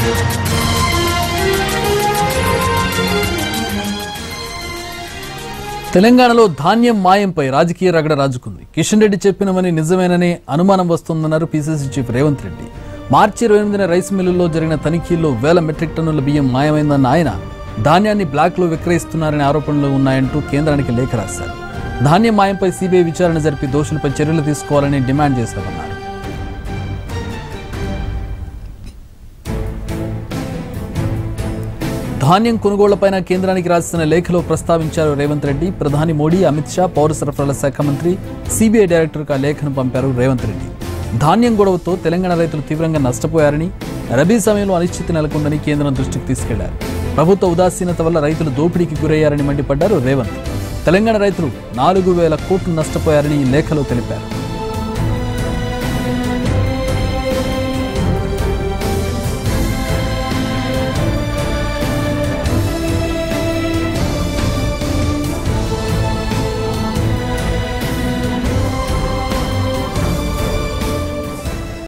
తెలంగాణలో ధాన్యం మాయంపై రాజకీయ రగడ రాజుకుంది కిషన్ రెడ్డి చెప్పినవని నిజమేననే అనుమానం వస్తోందన్నారు పీసీసీ చీఫ్ రేవంత్ రెడ్డి మార్చి ఇరవై ఎనిమిదిన రైస్ మిల్లుల్లో జరిగిన తనిఖీల్లో వేల మెట్రిక్ టన్నుల బియ్యం మాయమైందన్న ఆయన ధాన్యాన్ని బ్లాక్లో విక్రయిస్తున్నారనే ఆరోపణలు ఉన్నాయంటూ కేంద్రానికి లేఖ రాశారు ధాన్యం మాయంపై సీబీఐ విచారణ జరిపి దోషులపై చర్యలు తీసుకోవాలని డిమాండ్ చేశామన్నారు ధాన్యం కొనుగోళ్లపైన కేంద్రానికి రాసిన లేఖలో ప్రస్తావించారు రేవంత్ రెడ్డి ప్రధాని మోడీ అమిత్ షా పౌర సరఫరాల శాఖ మంత్రి సిబిఐ డైరెక్టర్కు ఆ లేఖను పంపారు రేవంత్ రెడ్డి ధాన్యం గొడవతో తెలంగాణ రైతులు తీవ్రంగా నష్టపోయారని రబీ సమయంలో అనిశ్చితి నెలకొందని కేంద్రం దృష్టికి తీసుకెళ్లారు ప్రభుత్వ ఉదాసీనత వల్ల రైతులు దోపిడీకి గురయ్యారని మండిపడ్డారు రేవంత్ తెలంగాణ రైతులు నాలుగు వేల కోట్లు నష్టపోయారని ఈ లేఖలో తెలిపారు